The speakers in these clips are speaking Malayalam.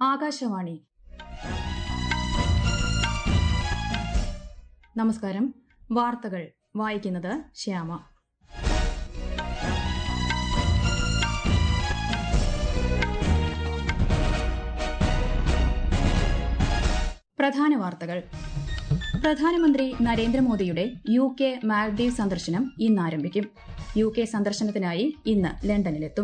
ആകാശവാണി നമസ്കാരം വാർത്തകൾ വായിക്കുന്നത് ശ്യാമ പ്രധാന വാർത്തകൾ പ്രധാനമന്ത്രി നരേന്ദ്രമോദിയുടെ യു കെ മാൽദ്വീപ് സന്ദർശനം ഇന്ന് ആരംഭിക്കും യു കെ സന്ദർശനത്തിനായി ഇന്ന് ലണ്ടനിലെത്തും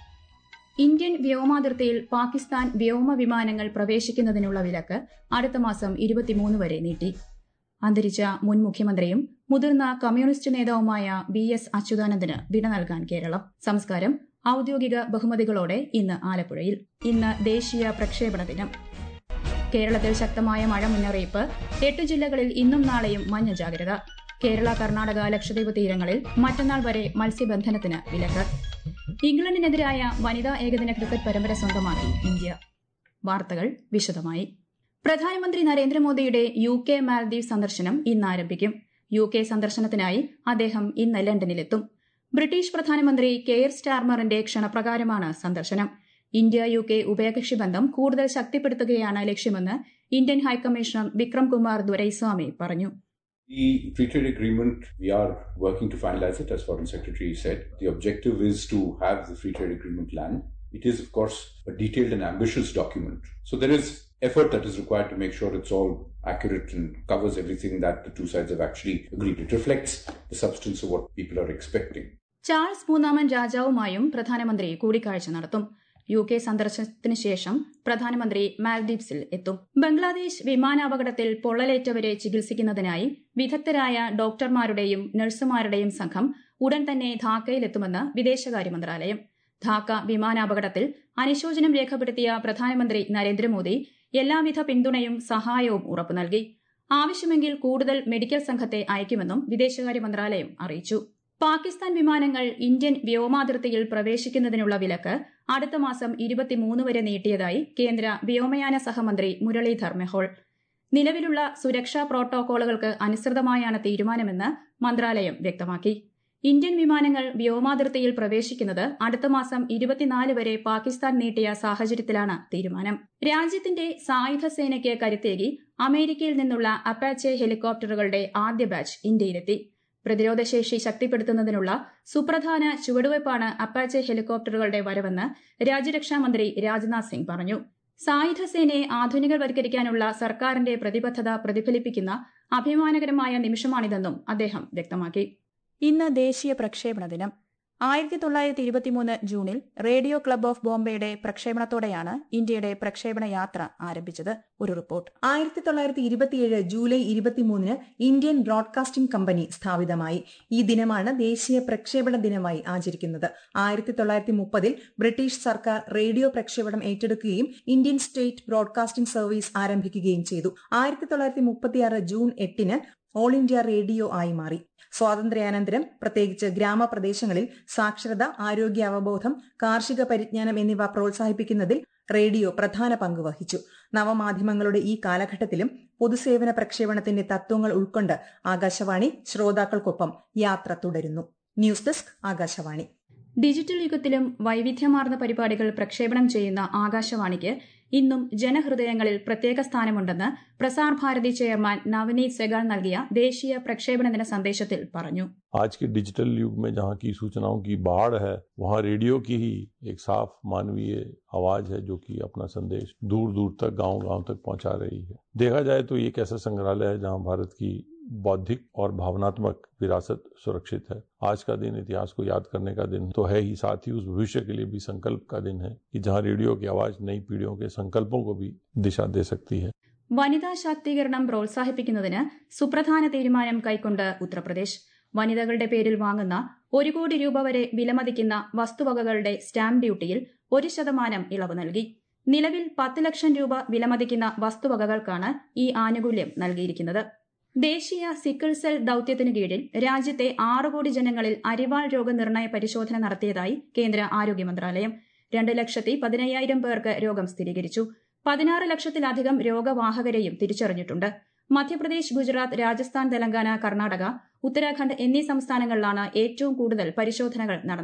ഇന്ത്യൻ വ്യോമാതിർത്തിയിൽ പാകിസ്ഥാൻ വ്യോമ വിമാനങ്ങൾ പ്രവേശിക്കുന്നതിനുള്ള വിലക്ക് അടുത്ത മാസം ഇരുപത്തിമൂന്ന് വരെ നീട്ടി അന്തരിച്ച മുൻ മുഖ്യമന്ത്രിയും മുതിർന്ന കമ്മ്യൂണിസ്റ്റ് നേതാവുമായ ബി എസ് അച്യുതാനന്ദന് വിട നൽകാൻ കേരളം സംസ്കാരം ഔദ്യോഗിക ബഹുമതികളോടെ ഇന്ന് ആലപ്പുഴയിൽ ഇന്ന് ദേശീയ പ്രക്ഷേപണ ദിനം കേരളത്തിൽ ശക്തമായ മഴ മുന്നറിയിപ്പ് എട്ട് ജില്ലകളിൽ ഇന്നും നാളെയും മഞ്ഞ ജാഗ്രത കേരള കർണാടക ലക്ഷദ്വീപ് തീരങ്ങളിൽ മറ്റന്നാൾ വരെ മത്സ്യബന്ധനത്തിന് വിലക്ക് ഇംഗ്ലണ്ടിനെതിരായ വനിതാ ഏകദിന ക്രിക്കറ്റ് പരമ്പര സ്വന്തമാക്കി ഇന്ത്യ വാർത്തകൾ വിശദമായി പ്രധാനമന്ത്രി നരേന്ദ്രമോദിയുടെ യു കെ മാൽദ്വീപ് സന്ദർശനം ഇന്ന് ആരംഭിക്കും യു കെ സന്ദർശനത്തിനായി അദ്ദേഹം ഇന്ന് ലണ്ടനിലെത്തും ബ്രിട്ടീഷ് പ്രധാനമന്ത്രി കെയർ സ്റ്റാർമറിന്റെ ക്ഷണപ്രകാരമാണ് സന്ദർശനം ഇന്ത്യ യു കെ ഉഭയകക്ഷി ബന്ധം കൂടുതൽ ശക്തിപ്പെടുത്തുകയാണ് ലക്ഷ്യമെന്ന് ഇന്ത്യൻ ഹൈക്കമ്മീഷണർ വിക്രം കുമാർ ദുരൈസ്വാമി പറഞ്ഞു The free trade agreement, we are working to finalize it, as Foreign Secretary said. The objective is to have the free trade agreement land. It is, of course, a detailed and ambitious document. So there is effort that is required to make sure it's all accurate and covers everything that the two sides have actually agreed. It reflects the substance of what people are expecting. Charles മൂന്നാമൻ രാജാവുമായും പ്രധാനമന്ത്രി കൂടിക്കാഴ്ച നടത്തും യു കെ സന്ദർശനത്തിന് ശേഷം പ്രധാനമന്ത്രി മാൽദ്വീപ്സിൽ എത്തും ബംഗ്ലാദേശ് വിമാനാപകടത്തിൽ പൊള്ളലേറ്റവരെ ചികിത്സിക്കുന്നതിനായി വിദഗ്ധരായ ഡോക്ടർമാരുടെയും നഴ്സുമാരുടെയും സംഘം ഉടൻ തന്നെ ധാക്കയിലെത്തുമെന്ന് വിദേശകാര്യ മന്ത്രാലയം ധാക്ക വിമാനാപകടത്തിൽ അനുശോചനം രേഖപ്പെടുത്തിയ പ്രധാനമന്ത്രി നരേന്ദ്രമോദി എല്ലാവിധ പിന്തുണയും സഹായവും ഉറപ്പു നൽകി ആവശ്യമെങ്കിൽ കൂടുതൽ മെഡിക്കൽ സംഘത്തെ അയക്കുമെന്നും വിദേശകാര്യ മന്ത്രാലയം അറിയിച്ചു പാകിസ്ഥാൻ വിമാനങ്ങൾ ഇന്ത്യൻ വ്യോമാതിർത്തിയിൽ പ്രവേശിക്കുന്നതിനുള്ള വിലക്ക് അടുത്ത മാസം ഇരുപത്തിമൂന്ന് വരെ നീട്ടിയതായി കേന്ദ്ര വ്യോമയാന സഹമന്ത്രി മുരളീധർ മെഹോൾ നിലവിലുള്ള സുരക്ഷാ പ്രോട്ടോകോളുകൾക്ക് അനുസൃതമായാണ് തീരുമാനമെന്ന് മന്ത്രാലയം വ്യക്തമാക്കി ഇന്ത്യൻ വിമാനങ്ങൾ വ്യോമാതിർത്തിയിൽ പ്രവേശിക്കുന്നത് അടുത്ത മാസം ഇരുപത്തിനാല് വരെ പാകിസ്ഥാൻ നീട്ടിയ സാഹചര്യത്തിലാണ് തീരുമാനം രാജ്യത്തിന്റെ സായുധ സേനയ്ക്ക് കരുത്തേകി അമേരിക്കയിൽ നിന്നുള്ള അപ്പാച്ചെ ഹെലികോപ്റ്ററുകളുടെ ആദ്യ ബാച്ച് ഇന്ത്യയിലെത്തി പ്രതിരോധശേഷി ശക്തിപ്പെടുത്തുന്നതിനുള്ള സുപ്രധാന ചുവടുവയ്പ്പാണ് അപ്പാച്ചെ ഹെലികോപ്റ്ററുകളുടെ വരവെന്ന് രാജ്യരക്ഷാമന്ത്രി രാജ്നാഥ് സിംഗ് പറഞ്ഞു സായുധ സേനയെ ആധുനികവൽക്കരിക്കാനുള്ള സർക്കാരിന്റെ പ്രതിബദ്ധത പ്രതിഫലിപ്പിക്കുന്ന അഭിമാനകരമായ നിമിഷമാണിതെന്നും അദ്ദേഹം വ്യക്തമാക്കി ഇന്ന് ദേശീയ പ്രക്ഷേപണ ദിനം ആയിരത്തി തൊള്ളായിരത്തി ഇരുപത്തിമൂന്ന് ജൂണിൽ റേഡിയോ ക്ലബ് ഓഫ് ബോംബെയുടെ പ്രക്ഷേപണത്തോടെയാണ് ഇന്ത്യയുടെ പ്രക്ഷേപണ യാത്ര ആരംഭിച്ചത് ഒരു റിപ്പോർട്ട് ആയിരത്തി തൊള്ളായിരത്തി ഇരുപത്തിയേഴ് ജൂലൈ ഇരുപത്തിമൂന്നിന് ഇന്ത്യൻ ബ്രോഡ്കാസ്റ്റിംഗ് കമ്പനി സ്ഥാപിതമായി ഈ ദിനമാണ് ദേശീയ പ്രക്ഷേപണ ദിനമായി ആചരിക്കുന്നത് ആയിരത്തി തൊള്ളായിരത്തി മുപ്പതിൽ ബ്രിട്ടീഷ് സർക്കാർ റേഡിയോ പ്രക്ഷേപണം ഏറ്റെടുക്കുകയും ഇന്ത്യൻ സ്റ്റേറ്റ് ബ്രോഡ്കാസ്റ്റിംഗ് സർവീസ് ആരംഭിക്കുകയും ചെയ്തു ആയിരത്തി തൊള്ളായിരത്തി മുപ്പത്തിയാറ് ജൂൺ എട്ടിന് ഓൾ ഇന്ത്യ റേഡിയോ ആയി മാറി സ്വാതന്ത്ര്യാനന്തരം പ്രത്യേകിച്ച് ഗ്രാമപ്രദേശങ്ങളിൽ സാക്ഷരത ആരോഗ്യ അവബോധം കാർഷിക പരിജ്ഞാനം എന്നിവ പ്രോത്സാഹിപ്പിക്കുന്നതിൽ റേഡിയോ പ്രധാന പങ്ക് വഹിച്ചു നവമാധ്യമങ്ങളുടെ ഈ കാലഘട്ടത്തിലും പൊതുസേവന പ്രക്ഷേപണത്തിന്റെ തത്വങ്ങൾ ഉൾക്കൊണ്ട് ആകാശവാണി ശ്രോതാക്കൾക്കൊപ്പം യാത്ര തുടരുന്നു ന്യൂസ് ഡെസ്ക് ആകാശവാണി ഡിജിറ്റൽ യുഗത്തിലും വൈവിധ്യമാർന്ന പരിപാടികൾ പ്രക്ഷേപണം ചെയ്യുന്ന ആകാശവാണിക്ക് ഇന്നും ജനഹൃദയങ്ങളിൽ പ്രത്യേക സ്ഥാനമുണ്ടെന്ന് പ്രസാർ ഭാരതി ചെയർമാൻ നവനീത് സെഗാൾ നൽകിയ ദേശീയ പ്രക്ഷേപണ ദിന സന്ദേശത്തിൽ പറഞ്ഞു आज के डिजिटल युग में जहाँ की सूचनाओं की बाढ़ है वहाँ रेडियो की ही एक साफ मानवीय आवाज है जो कि अपना संदेश दूर दूर तक गांव गांव तक पहुंचा रही है देखा जाए तो ये एक ऐसा संग्रहालय है जहाँ भारत की बौद्धिक और भावनात्मक विरासत सुरक्षित है आज का दिन इतिहास को याद करने का दिन तो है ही साथ ही उस भविष्य के लिए भी संकल्प का दिन है कि जहाँ रेडियो की आवाज नई पीढ़ियों के संकल्पों को भी दिशा दे सकती है വനിതാ ശാക്തീകരണം പ്രോത്സാഹിപ്പിക്കുന്നതിന് സുപ്രധാന തീരുമാനം കൈക്കൊണ്ട് ഉത്തർപ്രദേശ് വനിതകളുടെ പേരിൽ വാങ്ങുന്ന ഒരു കോടി രൂപ വരെ വിലമതിക്കുന്ന വസ്തുവകകളുടെ സ്റ്റാമ്പ് ഡ്യൂട്ടിയിൽ ഒരു ശതമാനം ഇളവ് നൽകി നിലവിൽ പത്ത് ലക്ഷം രൂപ വിലമതിക്കുന്ന വസ്തുവകകൾക്കാണ് ഈ ആനുകൂല്യം നൽകിയിരിക്കുന്നത് ദേശീയ സിക്കിൾ സെൽ ദൌത്യത്തിനു കീഴിൽ രാജ്യത്തെ ആറ് കോടി ജനങ്ങളിൽ അരിവാൾ രോഗനിർണയ പരിശോധന നടത്തിയതായി കേന്ദ്ര ആരോഗ്യ മന്ത്രാലയം രണ്ട് ലക്ഷത്തി പതിനയ്യായിരം പേർക്ക് രോഗം സ്ഥിരീകരിച്ചു പതിനാറ് ലക്ഷത്തിലധികം രോഗവാഹകരെയും തിരിച്ചറിഞ്ഞിട്ടുണ്ട് മധ്യപ്രദേശ് ഗുജറാത്ത് രാജസ്ഥാൻ തെലങ്കാന കർണാടക ഉത്തരാഖണ്ഡ് എന്നീ സംസ്ഥാനങ്ങളിലാണ് ഏറ്റവും കൂടുതൽ പരിശോധനകൾ നടന്നത്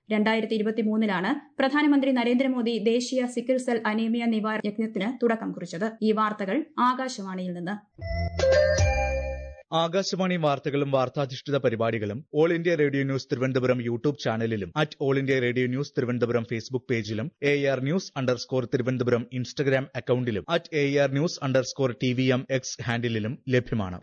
രണ്ടായിരത്തി ഇരുപത്തിമൂന്നിലാണ് പ്രധാനമന്ത്രി നരേന്ദ്രമോദി ദേശീയ സിക്കിൾ സെൽ അനീമിയ നിവാരണ യജ്ഞത്തിന് തുടക്കം കുറിച്ചത് ഈ വാർത്തകൾ ആകാശവാണിയിൽ നിന്ന് ആകാശവാണി വാർത്തകളും വാർത്താധിഷ്ഠിത പരിപാടികളും all India radio news Thiruvananthapuram YouTube ചാനലിലും at all India radio news Thiruvananthapuram Facebook പേജിലും A R news underscore Thiruvananthapuram Instagram അക്കൌണ്ടിലും at A R news underscore T V M X ഹാൻഡിലും ലഭ്യമാണ്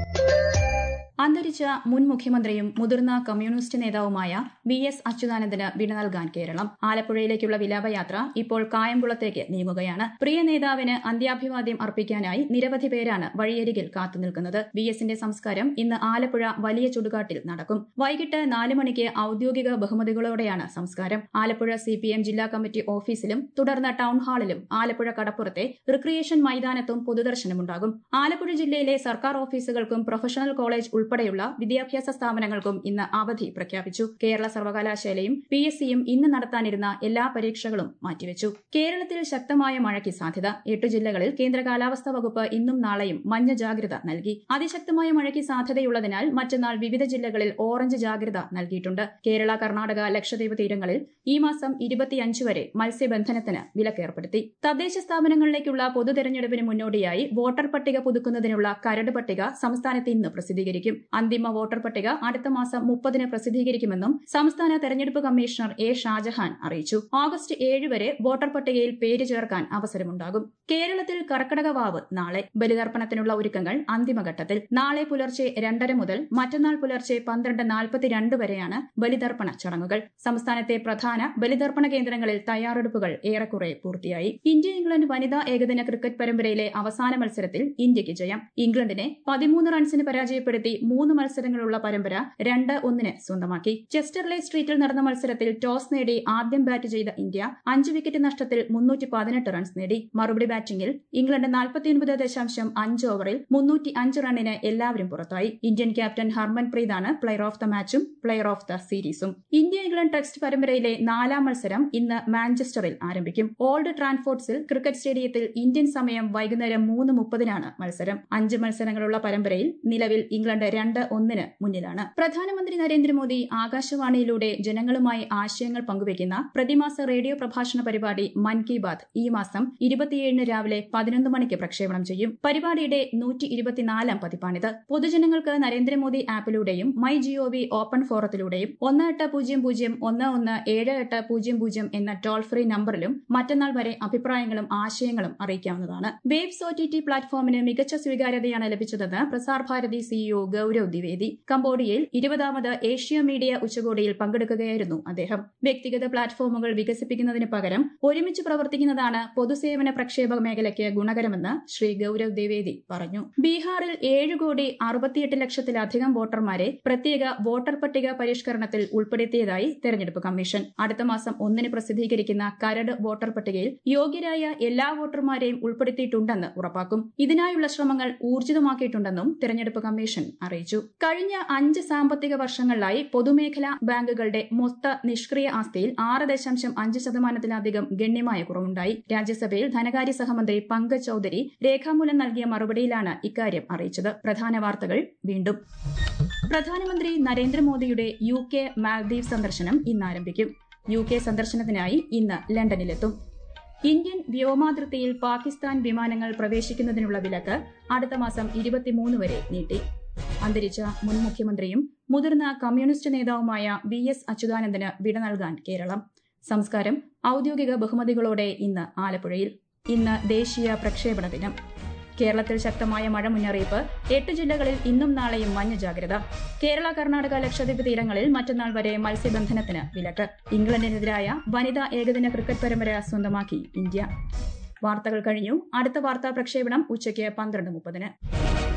അന്തരിച്ച മുൻ മുഖ്യമന്ത്രിയും മുതിർന്ന കമ്മ്യൂണിസ്റ്റ് നേതാവുമായ വി എസ് അച്യുതാനന്ദന് വിട നൽകാൻ കേരളം ആലപ്പുഴയിലേക്കുള്ള വിലാപയാത്ര ഇപ്പോൾ കായംകുളത്തേക്ക് നീങ്ങുകയാണ് പ്രിയ നേതാവിന് അന്ത്യാഭിവാദ്യം അർപ്പിക്കാനായി നിരവധി പേരാണ് വഴിയരികിൽ കാത്തുനിൽക്കുന്നത് വി എസിന്റെ സംസ്കാരം ഇന്ന് ആലപ്പുഴ വലിയ ചുടുകാട്ടിൽ നടക്കും വൈകിട്ട് നാല് മണിക്ക് ഔദ്യോഗിക ബഹുമതികളോടെയാണ് സംസ്കാരം ആലപ്പുഴ സി പി എം ജില്ലാ കമ്മിറ്റി ഓഫീസിലും തുടർന്ന് ടൌൺ ഹാളിലും ആലപ്പുഴ കടപ്പുറത്തെ റിക്രിയേഷൻ മൈതാനത്തും പൊതുദർശനമുണ്ടാകും ആലപ്പുഴ ജില്ലയിലെ സർക്കാർ ഓഫീസുകൾക്കും പ്രൊഫഷണൽ കോളേജ് ഉൾപ്പെടെയുള്ള വിദ്യാഭ്യാസ സ്ഥാപനങ്ങൾക്കും ഇന്ന് അവധി പ്രഖ്യാപിച്ചു കേരള സർവകലാശാലയും പി എസ് സിയും ഇന്ന് നടത്താനിരുന്ന എല്ലാ പരീക്ഷകളും മാറ്റിവെച്ചു കേരളത്തിൽ ശക്തമായ മഴയ്ക്ക് സാധ്യത എട്ട് ജില്ലകളിൽ കേന്ദ്ര കാലാവസ്ഥാ വകുപ്പ് ഇന്നും നാളെയും മഞ്ഞ ജാഗ്രത നൽകി അതിശക്തമായ മഴയ്ക്ക് സാധ്യതയുള്ളതിനാൽ മറ്റന്നാൾ വിവിധ ജില്ലകളിൽ ഓറഞ്ച് ജാഗ്രത നൽകിയിട്ടുണ്ട് കേരള കർണാടക ലക്ഷദ്വീപ് തീരങ്ങളിൽ ഈ മാസം ഇരുപത്തിയഞ്ച് വരെ മത്സ്യബന്ധനത്തിന് വിലക്കേർപ്പെടുത്തി തദ്ദേശ സ്ഥാപനങ്ങളിലേക്കുള്ള പൊതു തെരഞ്ഞെടുപ്പിന് മുന്നോടിയായി വോട്ടർ പട്ടിക പുതുക്കുന്നതിനുള്ള കരട് പട്ടിക സംസ്ഥാനത്ത് ഇന്ന് പ്രസിദ്ധീകരിക്കും അന്തിമ വോട്ടർ പട്ടിക അടുത്ത മാസം മുപ്പതിന് പ്രസിദ്ധീകരിക്കുമെന്നും സംസ്ഥാന തെരഞ്ഞെടുപ്പ് കമ്മീഷണർ എ ഷാജഹാൻ അറിയിച്ചു ഓഗസ്റ്റ് ഏഴ് വരെ വോട്ടർ പട്ടികയിൽ പേര് ചേർക്കാൻ അവസരമുണ്ടാകും കേരളത്തിൽ കർക്കടക വാവ് നാളെ ബലിതർപ്പണത്തിനുള്ള ഒരുക്കങ്ങൾ അന്തിമഘട്ടത്തിൽ നാളെ പുലർച്ചെ രണ്ടര മുതൽ മറ്റന്നാൾ പുലർച്ചെ പന്ത്രണ്ട് നാൽപ്പത്തിരണ്ട് വരെയാണ് ബലിതർപ്പണ ചടങ്ങുകൾ സംസ്ഥാനത്തെ പ്രധാന ബലിതർപ്പണ കേന്ദ്രങ്ങളിൽ തയ്യാറെടുപ്പുകൾ ഏറെക്കുറെ പൂർത്തിയായി ഇന്ത്യ ഇംഗ്ലണ്ട് വനിതാ ഏകദിന ക്രിക്കറ്റ് പരമ്പരയിലെ അവസാന മത്സരത്തിൽ ഇന്ത്യയ്ക്ക് ജയം ഇംഗ്ലണ്ടിനെ പതിമൂന്ന് റൺസിന് പരാജയപ്പെടുത്തി മൂന്ന് മത്സരങ്ങളുള്ള പരമ്പര രണ്ട് ഒന്നിന് സ്വന്തമാക്കി ചെസ്റ്റർലെ സ്ട്രീറ്റിൽ നടന്ന മത്സരത്തിൽ ടോസ് നേടി ആദ്യം ബാറ്റ് ചെയ്ത ഇന്ത്യ അഞ്ച് വിക്കറ്റ് നഷ്ടത്തിൽ മുന്നൂറ്റി പതിനെട്ട് റൺസ് നേടി മറുപടി ബാറ്റിംഗിൽ ഇംഗ്ലണ്ട് നാൽപ്പത്തിയൊൻപത് ദശാംശം അഞ്ച് ഓവറിൽ മുന്നൂറ്റി അഞ്ച് റണ്ണിന് എല്ലാവരും പുറത്തായി ഇന്ത്യൻ ക്യാപ്റ്റൻ ഹർമൻപ്രീത് ആണ് പ്ലെയർ ഓഫ് ദ മാച്ചും പ്ലെയർ ഓഫ് ദ സീരീസും ഇന്ത്യ ഇംഗ്ലണ്ട് ടെസ്റ്റ് പരമ്പരയിലെ നാലാം മത്സരം ഇന്ന് മാഞ്ചസ്റ്ററിൽ ആരംഭിക്കും ഓൾഡ് ട്രാൻഫോർട്സിൽ ക്രിക്കറ്റ് സ്റ്റേഡിയത്തിൽ ഇന്ത്യൻ സമയം വൈകുന്നേരം മൂന്ന് മുപ്പതിനാണ് മത്സരം അഞ്ച് മത്സരങ്ങളുള്ള പരമ്പരയിൽ നിലവിൽ ഇംഗ്ലണ്ട് രണ്ട് ഒന്നിന് മുന്നിലാണ് പ്രധാനമന്ത്രി നരേന്ദ്രമോദി ആകാശവാണിയിലൂടെ ജനങ്ങളുമായി ആശയങ്ങൾ പങ്കുവയ്ക്കുന്ന പ്രതിമാസ റേഡിയോ പ്രഭാഷണ പരിപാടി മൻ കി ബാത് ഈ മാസം ഇരുപത്തിയേഴിന് രാവിലെ പതിനൊന്ന് മണിക്ക് പ്രക്ഷേപണം ചെയ്യും പരിപാടിയുടെ നൂറ്റി ഇരുപത്തിനാലാം പതിപ്പാണിത് പൊതുജനങ്ങൾക്ക് നരേന്ദ്രമോദി ആപ്പിലൂടെയും മൈ ജിഒവി ഓപ്പൺ ഫോറത്തിലൂടെയും ഒന്ന് എട്ട് പൂജ്യം പൂജ്യം ഒന്ന് ഒന്ന് ഏഴ് എട്ട് പൂജ്യം പൂജ്യം എന്ന ടോൾ ഫ്രീ നമ്പറിലും മറ്റന്നാൾ വരെ അഭിപ്രായങ്ങളും ആശയങ്ങളും അറിയിക്കാവുന്നതാണ് വേബ്സ് ഒ ടി ടി പ്ലാറ്റ്ഫോമിന് മികച്ച സ്വീകാര്യതയാണ് ലഭിച്ചതെന്ന് പ്രസാർ ഭാരതി സിഇഒ ഗൌരവ് ദ്വിവേദി കംബോഡിയയിൽ ഇരുപതാമത് ഏഷ്യ മീഡിയ ഉച്ചകോടിയിൽ പങ്കെടുക്കുകയായിരുന്നു അദ്ദേഹം വ്യക്തിഗത പ്ലാറ്റ്ഫോമുകൾ വികസിപ്പിക്കുന്നതിന് പകരം ഒരുമിച്ച് പ്രവർത്തിക്കുന്നതാണ് പൊതുസേവന പ്രക്ഷേപക മേഖലയ്ക്ക് ഗുണകരമെന്ന് ശ്രീ ഗൌരവ് ദ്വിവേദി പറഞ്ഞു ബീഹാറിൽ ഏഴ് കോടി അറുപത്തിയെട്ട് ലക്ഷത്തിലധികം വോട്ടർമാരെ പ്രത്യേക വോട്ടർ പട്ടിക പരിഷ്കരണത്തിൽ ഉൾപ്പെടുത്തിയതായി തെരഞ്ഞെടുപ്പ് കമ്മീഷൻ അടുത്ത മാസം ഒന്നിന് പ്രസിദ്ധീകരിക്കുന്ന കരട് വോട്ടർ പട്ടികയിൽ യോഗ്യരായ എല്ലാ വോട്ടർമാരെയും ഉൾപ്പെടുത്തിയിട്ടുണ്ടെന്ന് ഉറപ്പാക്കും ഇതിനായുള്ള ശ്രമങ്ങൾ ഊർജിതമാക്കിയിട്ടുണ്ടെന്നും തെരഞ്ഞെടുപ്പ് കമ്മീഷൻ അറിയിച്ചു കഴിഞ്ഞ അഞ്ച് സാമ്പത്തിക വർഷങ്ങളിലായി പൊതുമേഖലാ ബാങ്കുകളുടെ മൊത്ത നിഷ്ക്രിയ ആസ്തിയിൽ ആറ് ദശാംശം അഞ്ച് ശതമാനത്തിലധികം ഗണ്യമായ കുറവുണ്ടായി രാജ്യസഭയിൽ ധനകാര്യ സഹമന്ത്രി പങ്കജ് ചൌധരി രേഖാമൂലം നൽകിയ മറുപടിയിലാണ് ഇക്കാര്യം അറിയിച്ചത് പ്രധാന വാർത്തകൾ വീണ്ടും പ്രധാനമന്ത്രി നരേന്ദ്രമോദിയുടെ യു കെ മാൽദ്വീപ് സന്ദർശനം ഇന്ന് ആരംഭിക്കും യു കെ സന്ദർശനത്തിനായി ഇന്ന് ലണ്ടനിലെത്തും ഇന്ത്യൻ വ്യോമാതിർത്തിയിൽ പാകിസ്ഥാൻ വിമാനങ്ങൾ പ്രവേശിക്കുന്നതിനുള്ള വിലക്ക് അടുത്ത മാസം ഇരുപത്തിമൂന്ന് വരെ നീട്ടി അന്തരിച്ച മുൻ മുഖ്യമന്ത്രിയും മുതിർന്ന കമ്മ്യൂണിസ്റ്റ് നേതാവുമായ വി എസ് അച്യുതാനന്ദന് വിട നൽകാൻ കേരളം സംസ്കാരം ഔദ്യോഗിക ബഹുമതികളോടെ ഇന്ന് ആലപ്പുഴയിൽ ഇന്ന് ദേശീയ പ്രക്ഷേപണ ദിനം കേരളത്തിൽ ശക്തമായ മഴ മുന്നറിയിപ്പ് എട്ട് ജില്ലകളിൽ ഇന്നും നാളെയും മഞ്ഞ ജാഗ്രത കേരള കർണാടക ലക്ഷദ്വീപ് തീരങ്ങളിൽ മറ്റന്നാൾ വരെ മത്സ്യബന്ധനത്തിന് വിലക്ക് ഇംഗ്ലണ്ടിനെതിരായ വനിതാ ഏകദിന ക്രിക്കറ്റ് പരമ്പര സ്വന്തമാക്കി ഇന്ത്യ വാർത്തകൾ കഴിഞ്ഞു അടുത്ത വാർത്താ പ്രക്ഷേപണം ഉച്ചയ്ക്ക് പന്ത്രണ്ട് മുപ്പതിന്